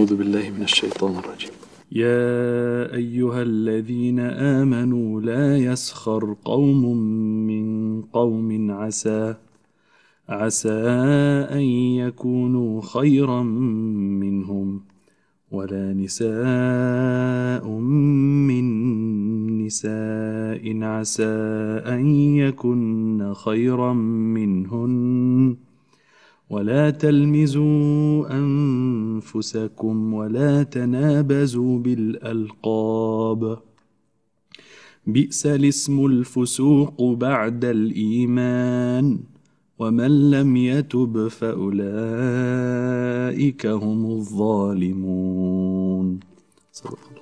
أعوذ بالله من الشيطان الرجيم يا أيها الذين آمنوا لا يسخر قوم من قوم عسى عسى أن يكونوا خيرا منهم ولا نساء من نساء عسى أن يكن خيرا منهن ولا تلمزوا أنفسكم ولا تنابزوا بالألقاب بئس الاسم الفسوق بعد الإيمان ومن لم يتب فأولئك هم الظالمون صدق الله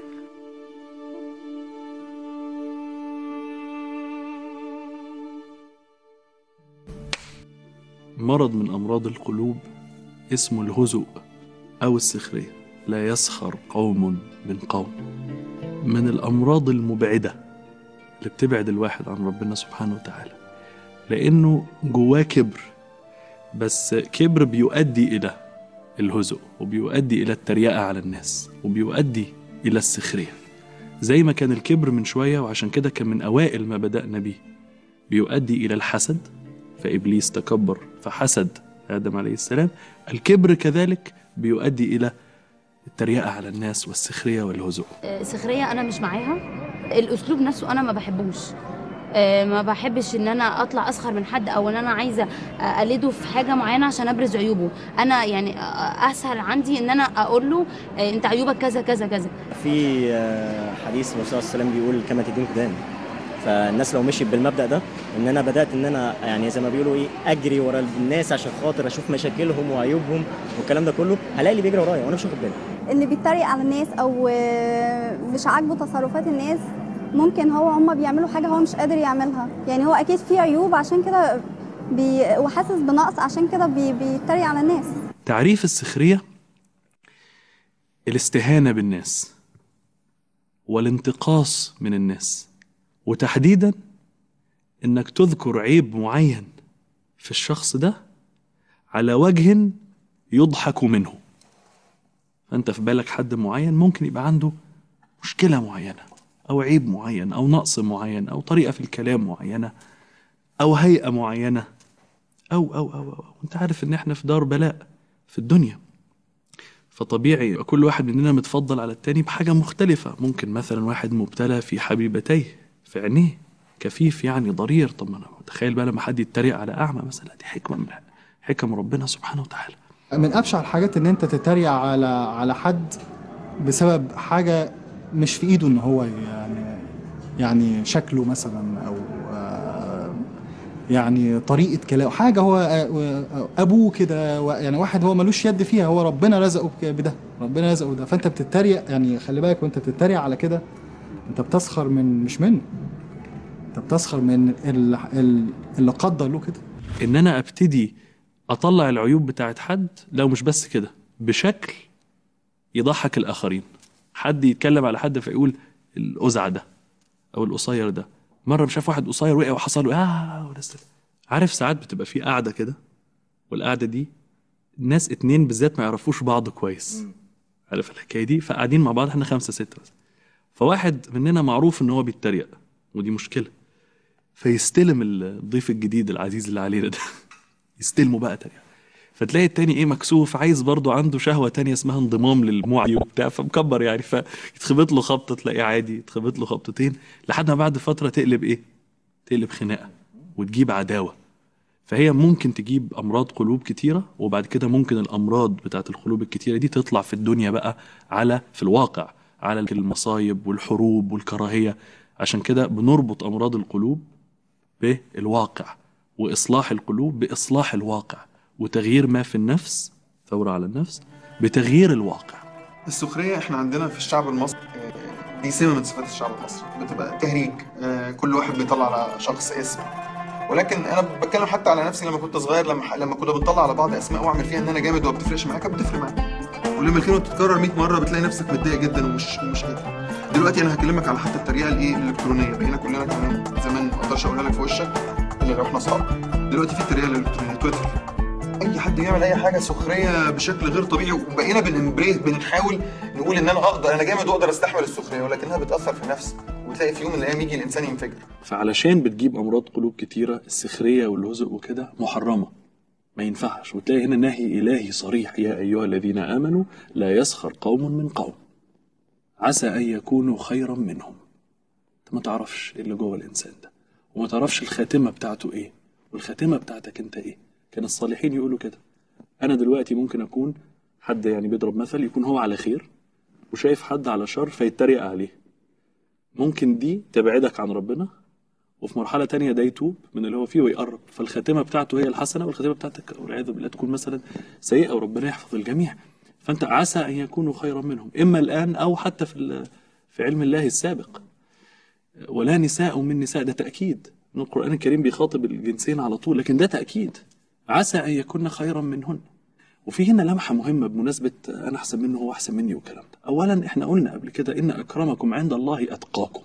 مرض من أمراض القلوب اسمه الهزوء أو السخرية لا يسخر قوم من قوم من الأمراض المبعدة اللي بتبعد الواحد عن ربنا سبحانه وتعالى لأنه جواه كبر بس كبر بيؤدي إلى الهزوء وبيؤدي إلى التريقة على الناس وبيؤدي إلى السخرية زي ما كان الكبر من شوية وعشان كده كان من أوائل ما بدأنا بيه بيؤدي إلى الحسد فإبليس تكبر فحسد آدم عليه السلام الكبر كذلك بيؤدي إلى التريقة على الناس والسخرية والهزوء آه، سخريه انا مش معاها الاسلوب نفسه انا ما بحبوش آه، ما بحبش ان انا اطلع اسخر من حد او ان انا عايزه اقلده في حاجه معينه عشان ابرز عيوبه انا يعني آه، اسهل عندي ان انا اقول له آه، انت عيوبك كذا كذا كذا في آه، حديث الرسول صلى الله عليه وسلم بيقول كما تدين تدان فالناس لو مشيت بالمبدا ده ان انا بدات ان انا يعني زي ما بيقولوا ايه اجري ورا الناس عشان خاطر اشوف مشاكلهم وعيوبهم والكلام ده كله هلاقي اللي بيجري ورايا وانا مش واخد بالي اللي بيتريق على الناس او آه، مش عاجبه تصرفات الناس ممكن هو هم بيعملوا حاجه هو مش قادر يعملها يعني هو اكيد فيه عيوب عشان كده بي وحاسس بنقص عشان كده بي بيتريق على الناس تعريف السخرية الاستهانة بالناس والانتقاص من الناس وتحديدا انك تذكر عيب معين في الشخص ده على وجه يضحك منه فانت في بالك حد معين ممكن يبقى عنده مشكلة معينة او عيب معين او نقص معين او طريقة في الكلام معينة او هيئة معينة أو أو أو أو أنت عارف إن إحنا في دار بلاء في الدنيا فطبيعي يبقى كل واحد مننا متفضل على التاني بحاجة مختلفة ممكن مثلا واحد مبتلى في حبيبتيه في عينيه كفيف يعني ضرير طب ما أنا تخيل بقى لما حد يتريق على أعمى مثلا دي حكمة من حكم ربنا سبحانه وتعالى من ابشع الحاجات ان انت تتريق على على حد بسبب حاجه مش في ايده ان هو يعني يعني شكله مثلا او آه، يعني طريقه كلامه حاجه هو آه، ابوه كده و- يعني واحد هو ملوش يد فيها هو ربنا رزقه بك- بده ربنا رزقه بده فانت بتتريق يعني خلي بالك وانت بتتريق على كده انت بتسخر من مش منه انت بتسخر من ال- ال- اللي قدر له كده إن أنا أبتدي أطلع العيوب بتاعت حد لو مش بس كده بشكل يضحك الآخرين حد يتكلم على حد فيقول الأزع ده أو القصير ده مرة مش عارف واحد قصير وقع وحصل له آه وناس عارف ساعات بتبقى في قاعدة كده والقعدة دي ناس اتنين بالذات ما يعرفوش بعض كويس عارف الحكاية دي فقاعدين مع بعض احنا خمسة ستة بس فواحد مننا معروف ان هو بيتريق ودي مشكلة فيستلم الضيف الجديد العزيز اللي علينا ده يستلمه بقى تاني فتلاقي التاني ايه مكسوف عايز برضو عنده شهوة تانية اسمها انضمام للموعي وبتاع فمكبر يعني فيتخبط له خبطة تلاقيه عادي يتخبط له خبطتين لحد ما بعد فترة تقلب ايه تقلب خناقة وتجيب عداوة فهي ممكن تجيب امراض قلوب كتيرة وبعد كده ممكن الامراض بتاعت القلوب الكتيرة دي تطلع في الدنيا بقى على في الواقع على المصايب والحروب والكراهية عشان كده بنربط امراض القلوب بالواقع واصلاح القلوب باصلاح الواقع وتغيير ما في النفس ثورة على النفس بتغيير الواقع السخرية احنا عندنا في الشعب المصري آه، دي سمة من صفات الشعب المصري بتبقى تهريج آه، كل واحد بيطلع على شخص اسم ولكن انا بتكلم حتى على نفسي لما كنت صغير لما لما كنا بنطلع على بعض اسماء واعمل فيها ان انا جامد وما بتفرقش معاك كانت بتفرق معاك ولما الكلمه بتتكرر 100 مره بتلاقي نفسك متضايق جدا ومش ومش قادر دلوقتي انا هكلمك على حتى الطريقه الايه الالكترونيه بقينا كلنا كمان زمان ما اقدرش اقولها لك في وشك الا لو احنا اصحاب دلوقتي في الطريقه الالكترونيه تويتر اي حد بيعمل اي حاجه سخريه بشكل غير طبيعي وبقينا بنمبريس بنحاول نقول ان انا اقدر انا جامد واقدر استحمل السخريه ولكنها بتاثر في نفسي وتلاقي في يوم من الايام يجي الانسان ينفجر فعلشان بتجيب امراض قلوب كتيره السخريه والهزء وكده محرمه ما ينفعش وتلاقي هنا نهي الهي صريح يا ايها الذين امنوا لا يسخر قوم من قوم عسى ان يكونوا خيرا منهم انت ما تعرفش إيه اللي جوه الانسان ده وما تعرفش الخاتمه بتاعته ايه والخاتمه بتاعتك انت ايه كان الصالحين يقولوا كده انا دلوقتي ممكن اكون حد يعني بيضرب مثل يكون هو على خير وشايف حد على شر فيتريق عليه ممكن دي تبعدك عن ربنا وفي مرحلة تانية ده يتوب من اللي هو فيه ويقرب فالخاتمة بتاعته هي الحسنة والخاتمة بتاعتك والعياذ بالله تكون مثلا سيئة وربنا يحفظ الجميع فأنت عسى أن يكونوا خيرا منهم إما الآن أو حتى في ال- في علم الله السابق ولا نساء من نساء ده تأكيد إن القرآن الكريم بيخاطب الجنسين على طول لكن ده تأكيد عسى أن يكون خيرا منهن وفي هنا لمحة مهمة بمناسبة أنا أحسن منه هو أحسن مني والكلام ده أولا إحنا قلنا قبل كده إن أكرمكم عند الله أتقاكم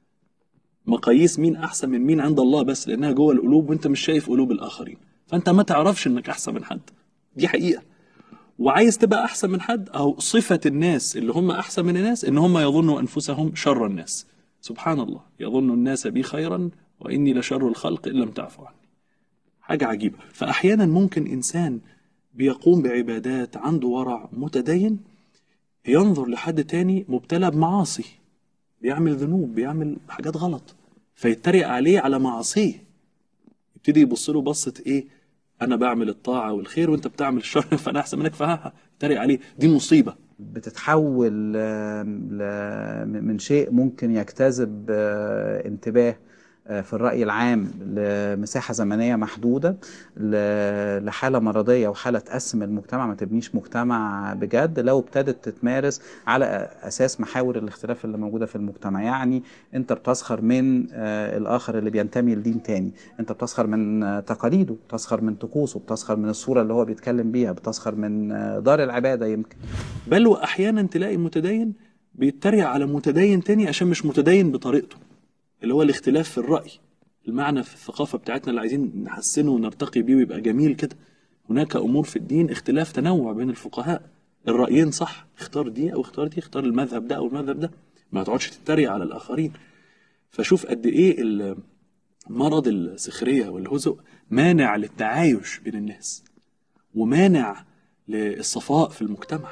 مقاييس مين أحسن من مين عند الله بس لأنها جوه القلوب وأنت مش شايف قلوب الآخرين فأنت ما تعرفش إنك أحسن من حد دي حقيقة وعايز تبقى أحسن من حد أو صفة الناس اللي هم أحسن من الناس إن هم يظنوا أنفسهم شر الناس سبحان الله يظن الناس بي خيرا وإني لشر الخلق إن لم تعفوا عني حاجة عجيبة فأحيانا ممكن إنسان بيقوم بعبادات عنده ورع متدين ينظر لحد تاني مبتلى بمعاصي بيعمل ذنوب بيعمل حاجات غلط فيتريق عليه على معاصيه يبتدي يبص له بصة ايه انا بعمل الطاعة والخير وانت بتعمل الشر فانا احسن منك فها يتريق عليه دي مصيبة بتتحول آه، ل- من شيء ممكن يجتذب آه، انتباه آه، في الرأي العام لمساحة زمنية محدودة ل- لحالة مرضية وحالة تقسم المجتمع ما تبنيش مجتمع بجد لو ابتدت تتمارس على أساس محاور الاختلاف اللي موجودة في المجتمع يعني أنت بتسخر من آه، الآخر اللي بينتمي لدين تاني أنت بتسخر من آه، تقاليده بتسخر من طقوسه بتسخر من الصورة اللي هو بيتكلم بيها بتسخر من آه، دار العبادة يمكن بل واحيانا تلاقي متدين بيتريق على متدين تاني عشان مش متدين بطريقته اللي هو الاختلاف في الرأي المعنى في الثقافة بتاعتنا اللي عايزين نحسنه ونرتقي بيه ويبقى جميل كده هناك أمور في الدين اختلاف تنوع بين الفقهاء الرأيين صح اختار دي أو اختار دي اختار المذهب ده أو المذهب ده ما تقعدش تتريق على الآخرين فشوف قد إيه ال- مرض السخرية والهزء مانع للتعايش بين الناس ومانع للصفاء في المجتمع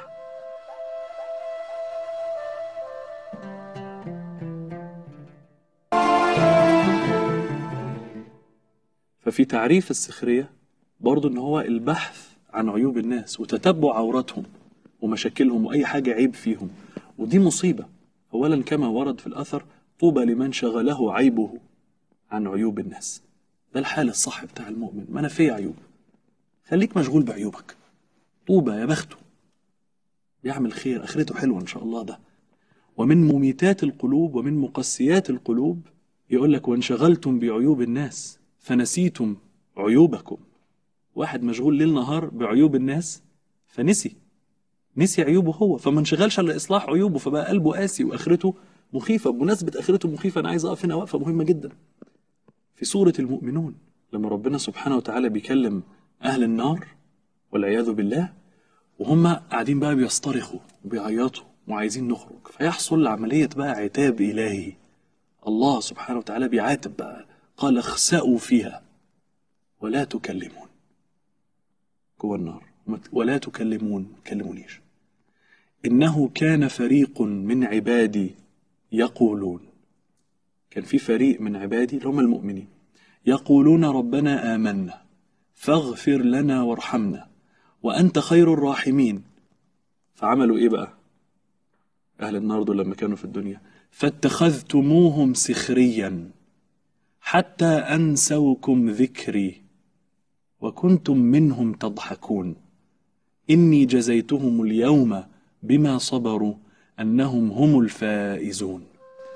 ففي تعريف السخرية برضو ان هو البحث عن عيوب الناس وتتبع عوراتهم ومشاكلهم واي حاجة عيب فيهم ودي مصيبة اولا كما ورد في الاثر طوبى لمن شغله عيبه عن عيوب الناس ده الحال الصح بتاع المؤمن ما انا في عيوب خليك مشغول بعيوبك طوبى يا بخته يعمل خير اخرته حلوه ان شاء الله ده ومن مميتات القلوب ومن مقسيات القلوب يقول لك وانشغلتم بعيوب الناس فنسيتم عيوبكم واحد مشغول ليل نهار بعيوب الناس فنسي نسي عيوبه هو فما انشغلش على اصلاح عيوبه فبقى قلبه قاسي واخرته مخيفه بمناسبه اخرته مخيفه انا عايز اقف هنا وقفه مهمه جدا في سوره المؤمنون لما ربنا سبحانه وتعالى بيكلم اهل النار والعياذ بالله وهم قاعدين بقى بيصطرخوا وبيعيطوا وعايزين نخرج فيحصل عمليه بقى عتاب الهي الله سبحانه وتعالى بيعاتب بقى قال اخسأوا فيها ولا تكلمون جوه النار ولا تكلمون كلمونيش إنه كان فريق من عبادي يقولون كان في فريق من عبادي اللي هم المؤمنين يقولون ربنا آمنا فاغفر لنا وارحمنا وأنت خير الراحمين فعملوا إيه بقى أهل النار دول لما كانوا في الدنيا فاتخذتموهم سخريا حتى أنسوكم ذكري وكنتم منهم تضحكون إني جزيتهم اليوم بما صبروا أنهم هم الفائزون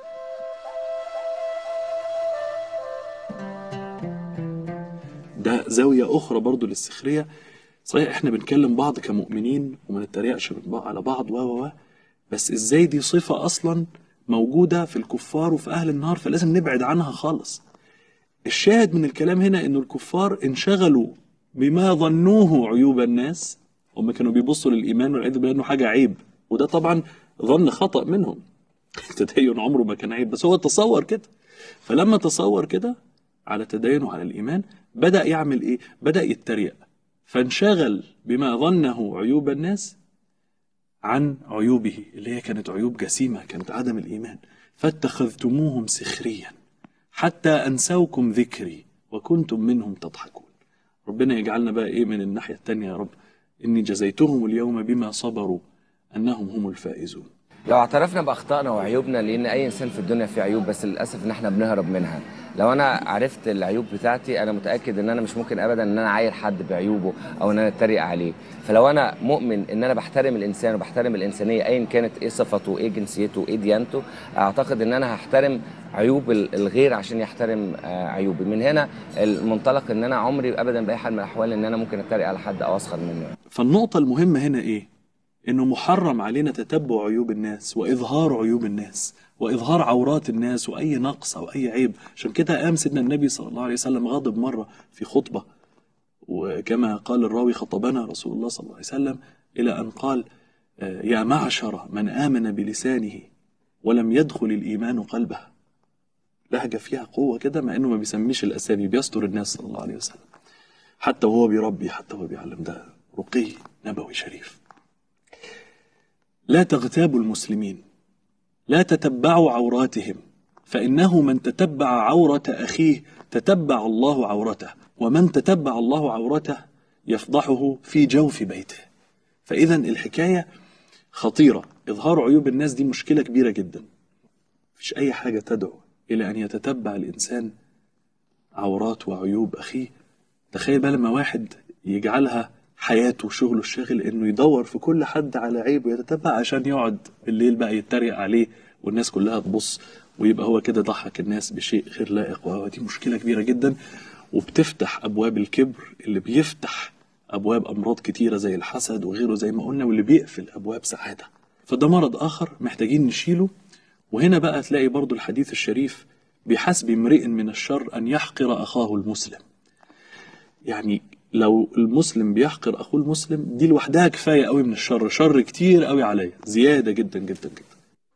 ده زاوية أخرى برضو للسخرية صحيح احنا بنكلم بعض كمؤمنين وما نتريقش من بعض- على بعض و و و بس ازاي دي صفة أصلا موجودة في الكفار وفي أهل النار فلازم نبعد عنها خالص الشاهد من الكلام هنا انه الكفار انشغلوا بما ظنوه عيوب الناس هم كانوا بيبصوا للايمان والعياذ بالله انه حاجه عيب وده طبعا ظن خطا منهم التدين عمره ما كان عيب بس هو تصور كده فلما تصور كده على تدينه على الايمان بدا يعمل ايه بدا يتريق فانشغل بما ظنه عيوب الناس عن عيوبه اللي هي كانت عيوب جسيمه كانت عدم الايمان فاتخذتموهم سخريا حتى انسوكم ذكري وكنتم منهم تضحكون ربنا يجعلنا بقى ايه من الناحيه التانيه يا رب اني جزيتهم اليوم بما صبروا انهم هم الفائزون لو اعترفنا باخطائنا وعيوبنا لان اي انسان في الدنيا فيه عيوب بس للاسف ان احنا بنهرب منها لو انا عرفت العيوب بتاعتي انا متاكد ان انا مش ممكن ابدا ان انا اعاير حد بعيوبه او ان انا اتريق عليه فلو انا مؤمن ان انا بحترم الانسان وبحترم الانسانيه ايا كانت ايه صفته ايه جنسيته ايه ديانته اعتقد ان انا هحترم عيوب ال- الغير عشان يحترم آه، عيوبي من هنا المنطلق ان انا عمري ابدا باي حال من الاحوال ان انا ممكن اتريق على حد او اسخر منه فالنقطة المهمة هنا إيه؟ إنه محرم علينا تتبع عيوب الناس وإظهار عيوب الناس وإظهار عورات الناس وأي نقص أو أي عيب عشان كده قام سيدنا النبي صلى الله عليه وسلم غاضب مرة في خطبة وكما قال الراوي خطبنا رسول الله صلى الله عليه وسلم إلى أن قال آه، يا معشر من آمن بلسانه ولم يدخل الإيمان قلبه لهجة فيها قوة كده مع إنه ما بيسميش الأسامي بيستر الناس صلى الله عليه وسلم حتى وهو بيربي حتى وهو بيعلم ده رقي نبوي شريف لا تغتابوا المسلمين لا تتبعوا عوراتهم فإنه من تتبع عورة أخيه تتبع الله عورته ومن تتبع الله عورته يفضحه في جوف بيته فإذا الحكاية خطيرة إظهار عيوب الناس دي مشكلة كبيرة جدا مفيش أي حاجة تدعو إلى أن يتتبع الإنسان عورات وعيوب أخيه تخيل بقى لما واحد يجعلها حياته وشغله الشاغل انه يدور في كل حد على عيب ويتتبع عشان يقعد بالليل بقى يتريق عليه والناس كلها تبص ويبقى هو كده ضحك الناس بشيء غير لائق ودي مشكلة كبيرة جدا وبتفتح أبواب الكبر اللي بيفتح أبواب أمراض كتيرة زي الحسد وغيره زي ما قلنا واللي بيقفل أبواب سعادة فده مرض آخر محتاجين نشيله وهنا بقى تلاقي برضو الحديث الشريف بحسب امرئ من الشر أن يحقر أخاه المسلم يعني لو المسلم بيحقر اخوه المسلم دي لوحدها كفايه قوي من الشر شر كتير قوي عليا زياده جدا جدا جدا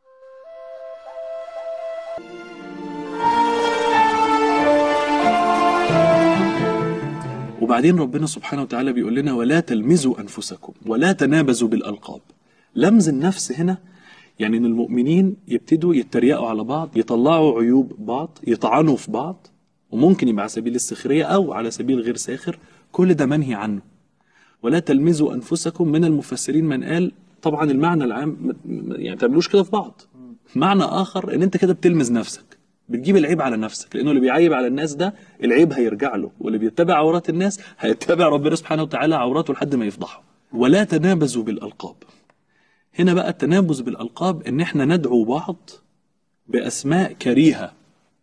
وبعدين ربنا سبحانه وتعالى بيقول لنا ولا تلمزوا انفسكم ولا تنابزوا بالالقاب لمز النفس هنا يعني ان المؤمنين يبتدوا يتريقوا على بعض يطلعوا عيوب بعض يطعنوا في بعض وممكن يبقى على سبيل السخريه او على سبيل غير ساخر كل ده منهي عنه ولا تلمزوا انفسكم من المفسرين من قال طبعا المعنى العام م- م- يعني تعملوش كده في بعض معنى اخر ان انت كده بتلمز نفسك بتجيب العيب على نفسك لانه اللي بيعيب على الناس ده العيب هيرجع له واللي بيتبع عورات الناس هيتبع ربنا سبحانه وتعالى عوراته لحد ما يفضحه ولا تنابزوا بالالقاب هنا بقى التنابز بالالقاب ان احنا ندعو بعض باسماء كريهه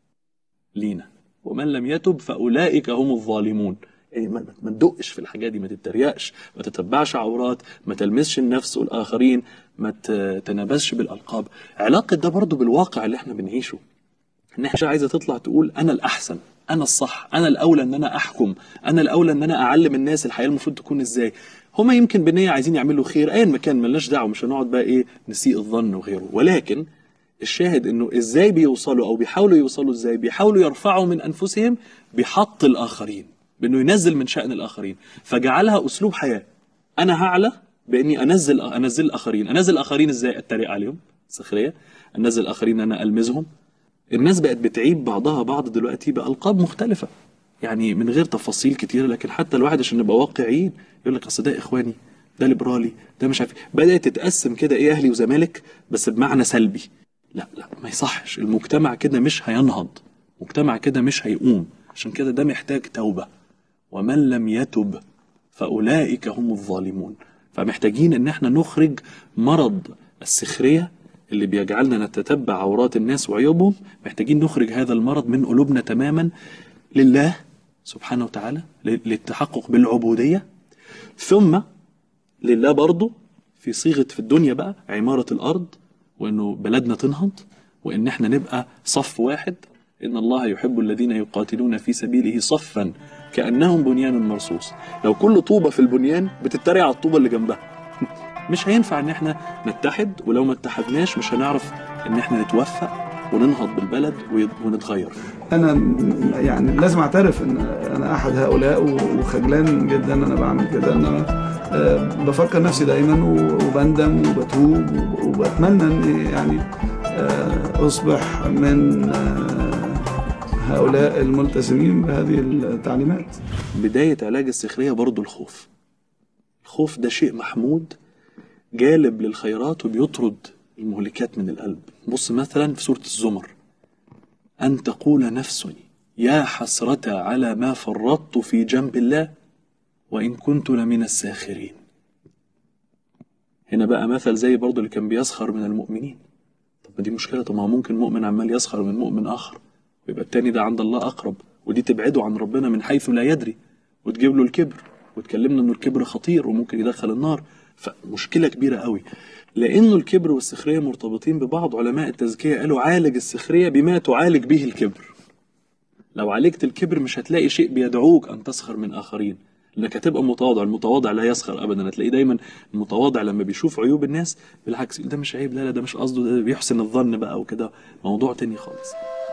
لينا ومن لم يتب فاولئك هم الظالمون يعني ما, ما تدقش في الحاجات دي ما تتريقش ما تتبعش عورات ما تلمسش النفس والاخرين ما ت- تنابزش بالالقاب علاقه ده برضو بالواقع اللي احنا بنعيشه ان احنا عايزه تطلع تقول انا الاحسن انا الصح انا الاولى ان انا احكم انا الاولى ان انا اعلم الناس الحياه المفروض تكون ازاي هما يمكن بنيه عايزين يعملوا خير ايا ما كان ملناش دعوه مش هنقعد بقى ايه نسيء الظن وغيره ولكن الشاهد انه ازاي بيوصلوا او بيحاولوا يوصلوا ازاي بيحاولوا يرفعوا من انفسهم بحط الاخرين بانه ينزل من شان الاخرين فجعلها اسلوب حياه انا هعلى باني انزل انزل الاخرين انزل الاخرين ازاي اتريق عليهم سخريه انزل الاخرين انا المزهم الناس بقت بتعيب بعضها بعض دلوقتي بألقاب مختلفة يعني من غير تفاصيل كتير لكن حتى الواحد عشان نبقى واقعيين يقول لك اصل ده اخواني ده ليبرالي ده مش عارف إيه. بدأت تتقسم كده ايه اهلي وزمالك بس بمعنى سلبي لا لا ما يصحش المجتمع كده مش هينهض مجتمع كده مش هيقوم عشان كده ده محتاج توبة ومن لم يتب فأولئك هم الظالمون فمحتاجين ان احنا نخرج مرض السخرية اللي بيجعلنا نتتبع عورات الناس وعيوبهم محتاجين نخرج هذا المرض من قلوبنا تماما لله سبحانه وتعالى ل- للتحقق بالعبودية ثم لله برضه في صيغة في الدنيا بقى عمارة الأرض وإنه بلدنا تنهض وإن إحنا نبقى صف واحد إن الله يحب الذين يقاتلون في سبيله صفا كانهم بنيان مرصوص لو كل طوبه في البنيان بتتريق على الطوبه اللي جنبها مش هينفع ان احنا نتحد ولو ما اتحدناش مش هنعرف ان احنا نتوفق وننهض بالبلد ويت- ونتغير انا م- يعني لازم اعترف ان انا احد هؤلاء و- وخجلان جدا ان انا بعمل كده ان انا آه، بفكر نفسي دايما و- وبندم وبتوب وب- وبتمنى اني يعني آه، اصبح من آه، هؤلاء الملتزمين بهذه التعليمات بداية علاج السخرية برضو الخوف الخوف ده شيء محمود جالب للخيرات وبيطرد المهلكات من القلب بص مثلا في سورة الزمر أن تقول نفس يا حسرة على ما فرطت في جنب الله وإن كنت لمن الساخرين هنا بقى مثل زي برضو اللي كان بيسخر من المؤمنين طب ما دي مشكلة طب ما هو ممكن مؤمن عمال يسخر من مؤمن آخر ويبقى التاني ده عند الله أقرب ودي تبعده عن ربنا من حيث لا يدري وتجيب له الكبر وتكلمنا انه الكبر خطير وممكن يدخل النار فمشكلة كبيرة قوي لانه الكبر والسخرية مرتبطين ببعض علماء التزكية قالوا عالج السخرية بما تعالج به الكبر لو عالجت الكبر مش هتلاقي شيء بيدعوك ان تسخر من اخرين لانك هتبقى متواضع المتواضع لا يسخر ابدا هتلاقيه دايما المتواضع لما بيشوف عيوب الناس بالعكس يقول ده مش عيب لا لا ده مش قصده ده بيحسن الظن بقى وكده موضوع تاني خالص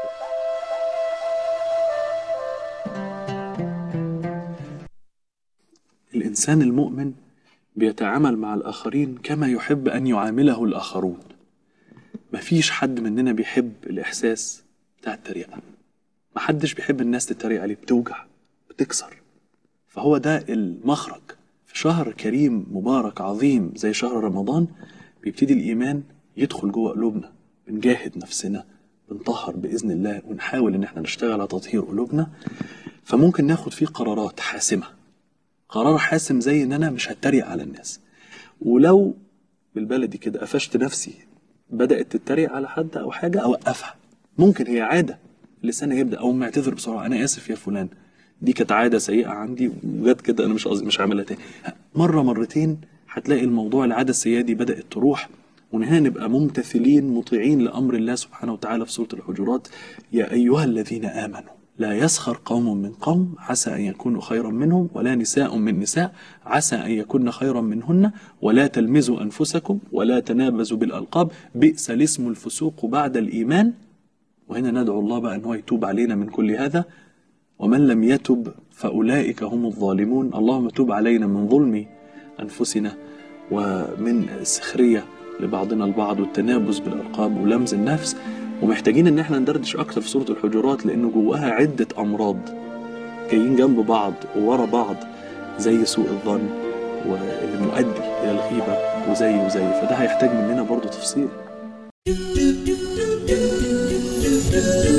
الإنسان المؤمن بيتعامل مع الآخرين كما يحب أن يعامله الآخرون مفيش حد مننا بيحب الإحساس بتاع التريقة محدش بيحب الناس تتريق عليه بتوجع بتكسر فهو ده المخرج في شهر كريم مبارك عظيم زي شهر رمضان بيبتدي الإيمان يدخل جوه قلوبنا بنجاهد نفسنا بنطهر بإذن الله ونحاول إن احنا نشتغل على تطهير قلوبنا فممكن ناخد فيه قرارات حاسمة قرار حاسم زي ان انا مش هتريق على الناس ولو بالبلدي كده قفشت نفسي بدأت تتريق على حد او حاجة اوقفها ممكن هي عادة اللسان يبدأ او معتذر بسرعة انا اسف يا فلان دي كانت عادة سيئة عندي وجت كده انا مش قصدي مش هعملها تاني مرة مرتين هتلاقي الموضوع العادة السيئة دي بدأت تروح ونهاية نبقى ممتثلين مطيعين لأمر الله سبحانه وتعالى في سورة الحجرات يا أيها الذين آمنوا لا يسخر قوم من قوم عسى أن يكونوا خيرا منهم ولا نساء من نساء عسى أن يكون خيرا منهن ولا تلمزوا أنفسكم ولا تنابزوا بالألقاب بئس الاسم الفسوق بعد الإيمان وهنا ندعو الله بقى أن هو يتوب علينا من كل هذا ومن لم يتب فأولئك هم الظالمون اللهم تب علينا من ظلم أنفسنا ومن السخرية لبعضنا البعض والتنابز بالألقاب ولمز النفس ومحتاجين ان احنا ندردش اكتر في سوره الحجرات لانه جواها عده امراض جايين جنب بعض وورا بعض زي سوء الظن والمؤدي الى الغيبه وزي وزي فده هيحتاج مننا برضو تفصيل